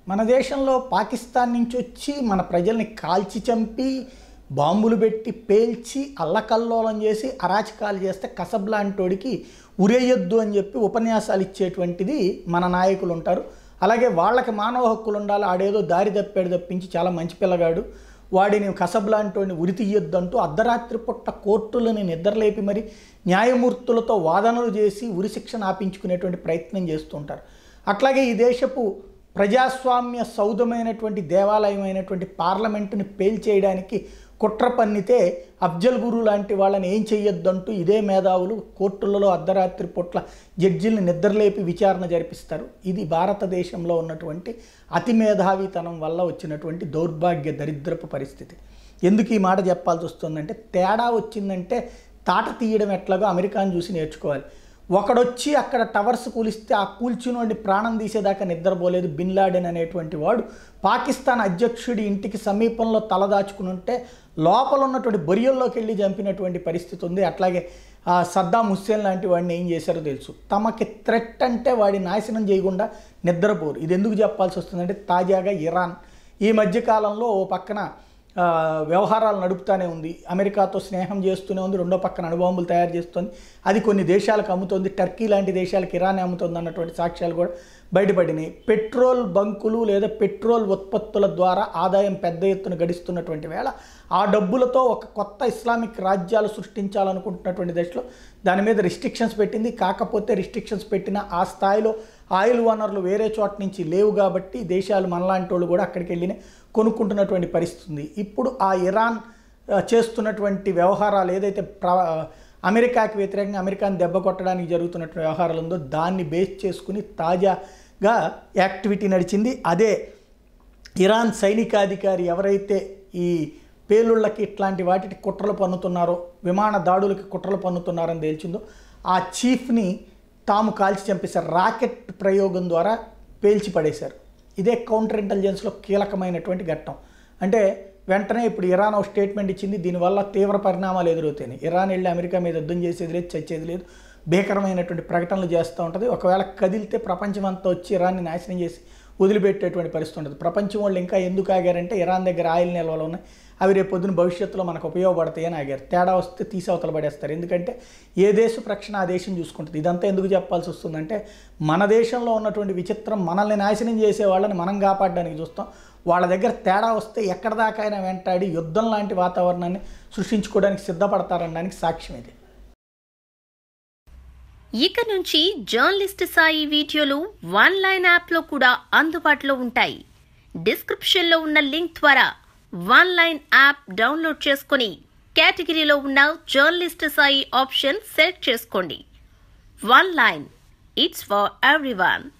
మన దేశంలో పాకిస్తాన్ నుంచి వచ్చి మన ప్రజల్ని కాల్చి చంపి బాంబులు పెట్టి పేల్చి అల్లకల్లోలం చేసి అరాచకాలు చేస్తే కసబ్లాంటోడికి ఉరేయొద్దు అని చెప్పి ఉపన్యాసాలు ఇచ్చేటువంటిది మన నాయకులు ఉంటారు అలాగే వాళ్ళకి మానవ హక్కులు ఉండాలి ఆడేదో దారి తప్పాడు తప్పించి చాలా మంచి పిల్లగాడు వాడిని కసబ్లాంటోని ఉరి తీయొద్దంటూ అర్ధరాత్రి పుట్ట కోర్టులని నిద్రలేపి మరి న్యాయమూర్తులతో వాదనలు చేసి ఉరి శిక్షణ ఆపించుకునేటువంటి ప్రయత్నం చేస్తుంటారు అట్లాగే ఈ దేశపు ప్రజాస్వామ్య సౌధమైనటువంటి దేవాలయమైనటువంటి పార్లమెంటుని పేల్చేయడానికి కుట్ర పన్నితే అఫ్జల్ గురు లాంటి వాళ్ళని ఏం చెయ్యొద్దంటూ ఇదే మేధావులు కోర్టులలో అర్ధరాత్రి పూట్ల జడ్జిల్ని నిద్రలేపి విచారణ జరిపిస్తారు ఇది భారతదేశంలో ఉన్నటువంటి అతి మేధావితనం వల్ల వచ్చినటువంటి దౌర్భాగ్య దరిద్రపు పరిస్థితి ఎందుకు ఈ మాట చెప్పాల్సి వస్తుందంటే తేడా వచ్చిందంటే తాట తీయడం ఎట్లాగో అమెరికాను చూసి నేర్చుకోవాలి ఒకడొచ్చి అక్కడ టవర్స్ కూలిస్తే ఆ కూల్చినోడిని ప్రాణం తీసేదాకా నిద్రపోలేదు బిన్ లాడెన్ అనేటువంటి వాడు పాకిస్తాన్ అధ్యక్షుడి ఇంటికి సమీపంలో తలదాచుకుని ఉంటే లోపల ఉన్నటువంటి బొరియల్లోకి వెళ్ళి చంపినటువంటి పరిస్థితి ఉంది అట్లాగే ఆ సద్దాం హుస్సేన్ లాంటి వాడిని ఏం చేశారో తెలుసు తమకి థ్రెట్ అంటే వాడి నాశనం చేయకుండా నిద్రపోరు ఇది ఎందుకు చెప్పాల్సి వస్తుందంటే తాజాగా ఇరాన్ ఈ మధ్యకాలంలో ఓ పక్కన ఆ, వ్యవహారాలు నడుపుతానే ఉంది అమెరికాతో స్నేహం చేస్తూనే ఉంది రెండో పక్కన అణుబాంబులు తయారు చేస్తుంది అది కొన్ని దేశాలకు అమ్ముతుంది టర్కీ లాంటి దేశాలకు ఇరాన్ అమ్ముతుంది అన్నటువంటి సాక్ష్యాలు కూడా బయటపడినాయి పెట్రోల్ బంకులు లేదా పెట్రోల్ ఉత్పత్తుల ద్వారా ఆదాయం పెద్ద ఎత్తున గడిస్తున్నటువంటి వేళ ఆ డబ్బులతో ఒక కొత్త ఇస్లామిక్ రాజ్యాలు సృష్టించాలనుకుంటున్నటువంటి దశలో దాని మీద రిస్ట్రిక్షన్స్ పెట్టింది కాకపోతే రిస్ట్రిక్షన్స్ పెట్టిన ఆ స్థాయిలో ఆయిల్ వనరులు వేరే చోట నుంచి లేవు కాబట్టి దేశాలు మనలాంటి వాళ్ళు కూడా అక్కడికి వెళ్ళి కొనుక్కుంటున్నటువంటి పరిస్థితి ఉంది ఇప్పుడు ఆ ఇరాన్ ఆ, చేస్తున్నటువంటి వ్యవహారాలు ఏదైతే ప్ర అమెరికాకి వ్యతిరేకంగా అమెరికాని దెబ్బ కొట్టడానికి జరుగుతున్నటువంటి వ్యవహారాలు ఉందో దాన్ని బేస్ చేసుకుని తాజాగా యాక్టివిటీ నడిచింది అదే ఇరాన్ సైనికాధికారి ఎవరైతే ఈ పేలుళ్ళకి ఇట్లాంటి వాటికి కుట్రలు పన్నుతున్నారో విమాన దాడులకి కుట్రలు పన్నుతున్నారని తేల్చిందో ఆ చీఫ్ని తాము కాల్చి చంపేశారు రాకెట్ ప్రయోగం ద్వారా పేల్చి పడేశారు ఇదే కౌంటర్ ఇంటెలిజెన్స్లో కీలకమైనటువంటి ఘట్టం అంటే వెంటనే ఇప్పుడు ఇరాన్ ఒక స్టేట్మెంట్ ఇచ్చింది దీనివల్ల తీవ్ర పరిణామాలు ఎదురవుతాయి ఇరాన్ వెళ్ళి అమెరికా మీద యుద్ధం చేసేది లేదు చచ్చేది లేదు భీకరమైనటువంటి ప్రకటనలు చేస్తూ ఉంటుంది ఒకవేళ కదిలితే ప్రపంచమంతా వచ్చి ఇరాన్ని నాశనం చేసి వదిలిపెట్టేటువంటి పరిస్థితి ఉంటుంది ప్రపంచం వాళ్ళు ఇంకా ఎందుకు ఆగారంటే ఇరాన్ దగ్గర ఆయిల్ నిల్వలు ఉన్నాయి అవి రేపు పొద్దున భవిష్యత్తులో మనకు ఉపయోగపడతాయని ఆగారు తేడా వస్తే తీసి అవతల పడేస్తారు ఎందుకంటే ఏ దేశ రక్షణ ఆ దేశం చూసుకుంటుంది ఇదంతా ఎందుకు చెప్పాల్సి వస్తుందంటే మన దేశంలో ఉన్నటువంటి విచిత్రం మనల్ని నాశనం చేసే వాళ్ళని మనం కాపాడడానికి చూస్తాం వాళ్ళ దగ్గర తేడా వస్తే ఎక్కడ దాకా అయినా వెంటాడి యుద్ధం లాంటి వాతావరణాన్ని సృష్టించుకోవడానికి సిద్ధపడతారనడానికి సాక్ష్యం ఇది ఇక నుంచి జర్నలిస్ట్ సాయి వీడియోలు వన్ లైన్ యాప్లో కూడా అందుబాటులో ఉంటాయి డిస్క్రిప్షన్లో ఉన్న లింక్ ద్వారా వన్ లైన్ యాప్ డౌన్లోడ్ చేసుకొని కేటగిరీలో ఉన్న జర్నలిస్ట్ సాయి ఆప్షన్ సెలెక్ట్ చేసుకోండి one line it's for everyone